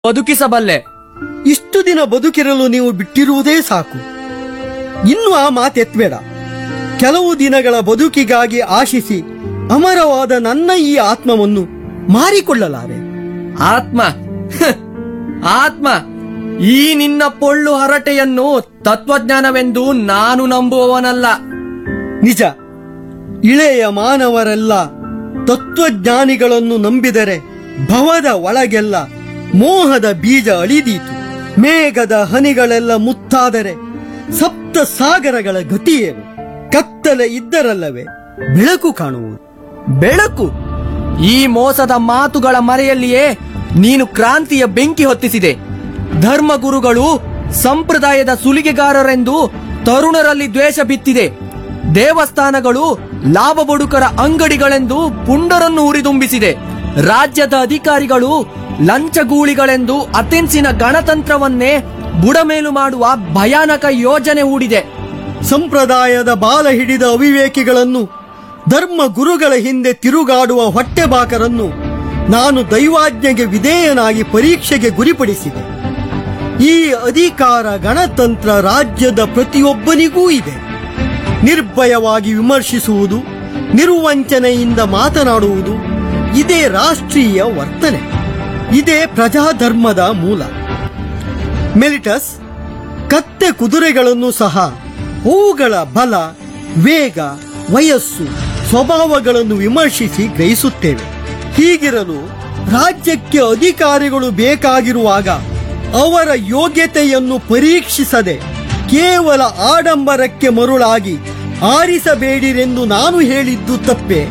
ಬದುಕಿಸಬಲ್ಲೆ ಇಷ್ಟು ದಿನ ಬದುಕಿರಲು ನೀವು ಬಿಟ್ಟಿರುವುದೇ ಸಾಕು ಇನ್ನು ಆ ಮಾತೆತ್ಬೇಡ ಕೆಲವು ದಿನಗಳ ಬದುಕಿಗಾಗಿ ಆಶಿಸಿ ಅಮರವಾದ ನನ್ನ ಈ ಆತ್ಮವನ್ನು ಮಾರಿಕೊಳ್ಳಲಾರೆ ಆತ್ಮ ಹ್, ಆತ್ಮ ಈ ನಿನ್ನ ಪೊಳ್ಳು ಹರಟೆಯನ್ನು ತತ್ವಜ್ಞಾನವೆಂದು ನಾನು ನಂಬುವವನಲ್ಲ ನಿಜ ಇಳೆಯ ಮಾನವರೆಲ್ಲ ತತ್ವಜ್ಞಾನಿಗಳನ್ನು ನಂಬಿದರೆ ಭವದ ಒಳಗೆಲ್ಲ ಮೋಹದ ಬೀಜ ಅಳಿದೀತು ಮೇಘದ ಹನಿಗಳೆಲ್ಲ ಮುತ್ತಾದರೆ ಸಪ್ತ ಸಾಗರಗಳ ಗತಿಯೇನು ಕತ್ತಲೆ ಇದ್ದರಲ್ಲವೇ ಬೆಳಕು ಕಾಣುವುದು ಬೆಳಕು ಈ ಮೋಸದ ಮಾತುಗಳ ಮರೆಯಲ್ಲಿಯೇ ನೀನು ಕ್ರಾಂತಿಯ ಬೆಂಕಿ ಹೊತ್ತಿಸಿದೆ ಧರ್ಮಗುರುಗಳು ಸಂಪ್ರದಾಯದ ಸುಲಿಗೆಗಾರರೆಂದು ತರುಣರಲ್ಲಿ ದ್ವೇಷ ಬಿತ್ತಿದೆ ದೇವಸ್ಥಾನಗಳು ಲಾಭ ಬಡುಕರ ಅಂಗಡಿಗಳೆಂದು ಪುಂಡರನ್ನು ಉರಿದುಂಬಿಸಿದೆ ರಾಜ್ಯದ ಅಧಿಕಾರಿಗಳು ಲಂಚಗೂಳಿಗಳೆಂದು ಅಥೆನ್ಸಿನ ಗಣತಂತ್ರವನ್ನೇ ಬುಡಮೇಲು ಮಾಡುವ ಭಯಾನಕ ಯೋಜನೆ ಹೂಡಿದೆ ಸಂಪ್ರದಾಯದ ಬಾಲ ಹಿಡಿದ ಅವಿವೇಕಿಗಳನ್ನು ಧರ್ಮ ಗುರುಗಳ ಹಿಂದೆ ತಿರುಗಾಡುವ ಹೊಟ್ಟೆಬಾಕರನ್ನು ನಾನು ದೈವಾಜ್ಞೆಗೆ ವಿಧೇಯನಾಗಿ ಪರೀಕ್ಷೆಗೆ ಗುರಿಪಡಿಸಿದೆ ಈ ಅಧಿಕಾರ ಗಣತಂತ್ರ ರಾಜ್ಯದ ಪ್ರತಿಯೊಬ್ಬನಿಗೂ ಇದೆ ನಿರ್ಭಯವಾಗಿ ವಿಮರ್ಶಿಸುವುದು ನಿರ್ವಂಚನೆಯಿಂದ ಮಾತನಾಡುವುದು ಇದೇ ರಾಷ್ಟ್ರೀಯ ವರ್ತನೆ ಇದೇ ಪ್ರಜಾಧರ್ಮದ ಮೂಲ ಮೆಲಿಟಸ್ ಕತ್ತೆ ಕುದುರೆಗಳನ್ನು ಸಹ ಅವುಗಳ ಬಲ ವೇಗ ವಯಸ್ಸು ಸ್ವಭಾವಗಳನ್ನು ವಿಮರ್ಶಿಸಿ ಗ್ರಹಿಸುತ್ತೇವೆ ಹೀಗಿರಲು ರಾಜ್ಯಕ್ಕೆ ಅಧಿಕಾರಿಗಳು ಬೇಕಾಗಿರುವಾಗ ಅವರ ಯೋಗ್ಯತೆಯನ್ನು ಪರೀಕ್ಷಿಸದೆ ಕೇವಲ ಆಡಂಬರಕ್ಕೆ ಮರುಳಾಗಿ ಆರಿಸಬೇಡಿರೆಂದು ನಾನು ಹೇಳಿದ್ದು ತಪ್ಪೆ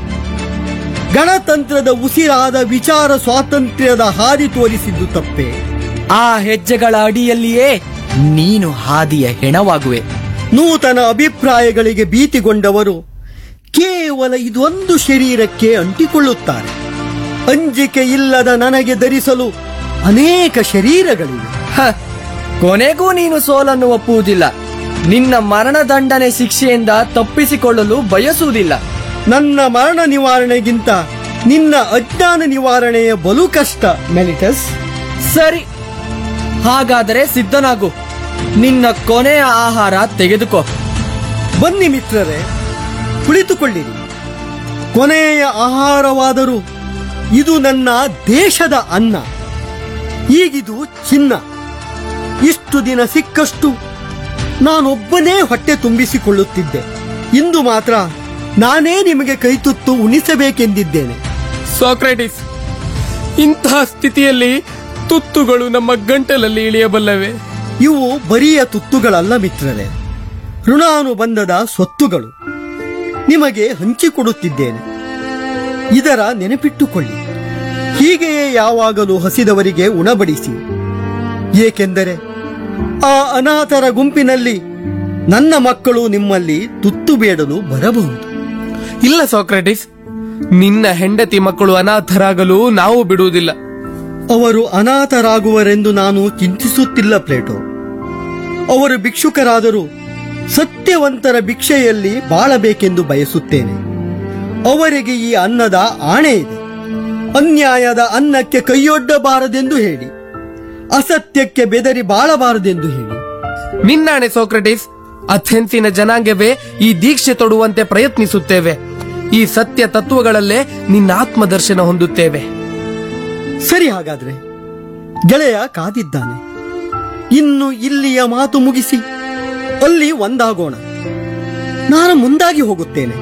ಗಣತಂತ್ರದ ಉಸಿರಾದ ವಿಚಾರ ಸ್ವಾತಂತ್ರ್ಯದ ಹಾದಿ ತೋರಿಸಿದ್ದು ತಪ್ಪೆ ಆ ಹೆಜ್ಜೆಗಳ ಅಡಿಯಲ್ಲಿಯೇ ನೀನು ಹಾದಿಯ ಹೆಣವಾಗುವೆ ನೂತನ ಅಭಿಪ್ರಾಯಗಳಿಗೆ ಭೀತಿಗೊಂಡವರು ಕೇವಲ ಇದೊಂದು ಶರೀರಕ್ಕೆ ಅಂಟಿಕೊಳ್ಳುತ್ತಾರೆ ಅಂಜಿಕೆ ಇಲ್ಲದ ನನಗೆ ಧರಿಸಲು ಅನೇಕ ಶರೀರಗಳಿವೆ ಹ, ಕೊನೆಗೂ ನೀನು ಸೋಲನ್ನು ಒಪ್ಪುವುದಿಲ್ಲ ನಿನ್ನ ಮರಣದಂಡನೆ ಶಿಕ್ಷೆಯಿಂದ ತಪ್ಪಿಸಿಕೊಳ್ಳಲು ಬಯಸುವುದಿಲ್ಲ ನನ್ನ ಮರಣ ನಿವಾರಣೆಗಿಂತ ನಿನ್ನ ಅಜ್ಞಾನ ನಿವಾರಣೆಯ ಬಲು ಕಷ್ಟ ಮೆಲಿಟಸ್ ಸರಿ ಹಾಗಾದರೆ ಸಿದ್ಧನಾಗು ನಿನ್ನ ಕೊನೆಯ ಆಹಾರ ತೆಗೆದುಕೋ ಬನ್ನಿ ಮಿತ್ರರೇ ಕುಳಿತುಕೊಳ್ಳಿರಿ ಕೊನೆಯ ಆಹಾರವಾದರೂ ಇದು ನನ್ನ ದೇಶದ ಅನ್ನ ಈಗಿದು ಚಿನ್ನ ಇಷ್ಟು ದಿನ ಸಿಕ್ಕಷ್ಟು ನಾನೊಬ್ಬನೇ ಹೊಟ್ಟೆ ತುಂಬಿಸಿಕೊಳ್ಳುತ್ತಿದ್ದೆ ಇಂದು ಮಾತ್ರ ನಾನೇ ನಿಮಗೆ ಕೈತುತ್ತು ಉಣಿಸಬೇಕೆಂದಿದ್ದೇನೆ ಸಾಕ್ರೆಟಿಸ್ ಇಂತಹ ಸ್ಥಿತಿಯಲ್ಲಿ ತುತ್ತುಗಳು ನಮ್ಮ ಗಂಟಲಲ್ಲಿ ಇಳಿಯಬಲ್ಲವೆ ಇವು ಬರಿಯ ತುತ್ತುಗಳಲ್ಲ ಮಿತ್ರರೇ ಋಣಾನುಬಂಧದ ಸ್ವತ್ತುಗಳು ನಿಮಗೆ ಹಂಚಿಕೊಡುತ್ತಿದ್ದೇನೆ ಇದರ ನೆನಪಿಟ್ಟುಕೊಳ್ಳಿ ಹೀಗೆಯೇ ಯಾವಾಗಲೂ ಹಸಿದವರಿಗೆ ಉಣಬಡಿಸಿ ಏಕೆಂದರೆ ಆ ಅನಾಥರ ಗುಂಪಿನಲ್ಲಿ ನನ್ನ ಮಕ್ಕಳು ನಿಮ್ಮಲ್ಲಿ ತುತ್ತು ಬೇಡಲು ಬರಬಹುದು ಇಲ್ಲ ಸಾಕ್ರೆಟಿಸ್ ನಿನ್ನ ಹೆಂಡತಿ ಮಕ್ಕಳು ಅನಾಥರಾಗಲು ನಾವು ಬಿಡುವುದಿಲ್ಲ ಅವರು ಅನಾಥರಾಗುವರೆಂದು ನಾನು ಚಿಂತಿಸುತ್ತಿಲ್ಲ ಪ್ಲೇಟೋ ಅವರು ಭಿಕ್ಷುಕರಾದರೂ ಸತ್ಯವಂತರ ಭಿಕ್ಷೆಯಲ್ಲಿ ಬಾಳಬೇಕೆಂದು ಬಯಸುತ್ತೇನೆ ಅವರಿಗೆ ಈ ಅನ್ನದ ಆಣೆ ಇದೆ ಅನ್ಯಾಯದ ಅನ್ನಕ್ಕೆ ಕೈಯೊಡ್ಡಬಾರದೆಂದು ಹೇಳಿ ಅಸತ್ಯಕ್ಕೆ ಬೆದರಿ ಬಾಳಬಾರದೆಂದು ಹೇಳಿ ನಿನ್ನಾಣೆ ಸೋಕ್ರೆಟಿಸ್ ಅಥೆನ್ಸಿನ ಜನಾಂಗವೇ ಈ ದೀಕ್ಷೆ ತೊಡುವಂತೆ ಪ್ರಯತ್ನಿಸುತ್ತೇವೆ ಈ ಸತ್ಯ ತತ್ವಗಳಲ್ಲೇ ನಿನ್ನ ಆತ್ಮದರ್ಶನ ಹೊಂದುತ್ತೇವೆ ಸರಿ ಹಾಗಾದ್ರೆ ಗೆಳೆಯ ಕಾದಿದ್ದಾನೆ ಇನ್ನು ಇಲ್ಲಿಯ ಮಾತು ಮುಗಿಸಿ ಅಲ್ಲಿ ಒಂದಾಗೋಣ ನಾನು ಮುಂದಾಗಿ ಹೋಗುತ್ತೇನೆ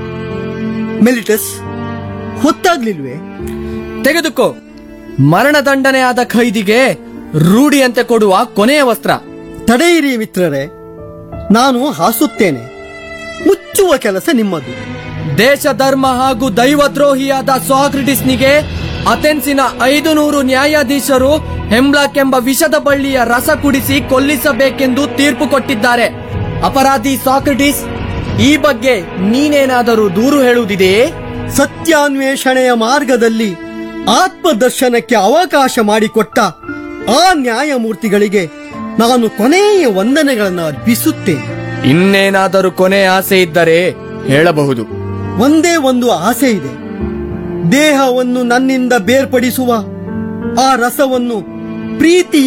ಮೆಲಿಟಸ್ ಹೊತ್ತಾಗ್ಲಿಲ್ವೇ ತೆಗೆದುಕೋ ಮರಣದಂಡನೆ ಆದ ಖೈದಿಗೆ ರೂಢಿಯಂತೆ ಕೊಡುವ ಕೊನೆಯ ವಸ್ತ್ರ ತಡೆಯಿರಿ ಮಿತ್ರರೇ ನಾನು ಹಾಸುತ್ತೇನೆ ಮುಚ್ಚುವ ಕೆಲಸ ನಿಮ್ಮದು ದೇಶ ಧರ್ಮ ಹಾಗೂ ದೈವದ್ರೋಹಿಯಾದ ಸಾಕ್ರಿಟಿಸ್ನಿಗೆ ಅಥೆನ್ಸಿನ ಐದು ನೂರು ನ್ಯಾಯಾಧೀಶರು ಹೆಮ್ಲಾಕ್ ಎಂಬ ವಿಷದ ಬಳ್ಳಿಯ ರಸ ಕುಡಿಸಿ ಕೊಲ್ಲಿಸಬೇಕೆಂದು ತೀರ್ಪು ಕೊಟ್ಟಿದ್ದಾರೆ ಅಪರಾಧಿ ಸಾಕ್ರಿಟಿಸ್ ಈ ಬಗ್ಗೆ ನೀನೇನಾದರೂ ದೂರು ಹೇಳುವುದಿದೆಯೇ ಸತ್ಯಾನ್ವೇಷಣೆಯ ಮಾರ್ಗದಲ್ಲಿ ಆತ್ಮದರ್ಶನಕ್ಕೆ ಅವಕಾಶ ಮಾಡಿಕೊಟ್ಟ ಆ ನ್ಯಾಯಮೂರ್ತಿಗಳಿಗೆ ನಾನು ಕೊನೆಯ ವಂದನೆಗಳನ್ನು ಅರ್ಪಿಸುತ್ತೇನೆ ಇನ್ನೇನಾದರೂ ಕೊನೆ ಆಸೆ ಇದ್ದರೆ ಹೇಳಬಹುದು ಒಂದೇ ಒಂದು ಆಸೆ ಇದೆ ದೇಹವನ್ನು ನನ್ನಿಂದ ಬೇರ್ಪಡಿಸುವ ಆ ರಸವನ್ನು ಪ್ರೀತಿ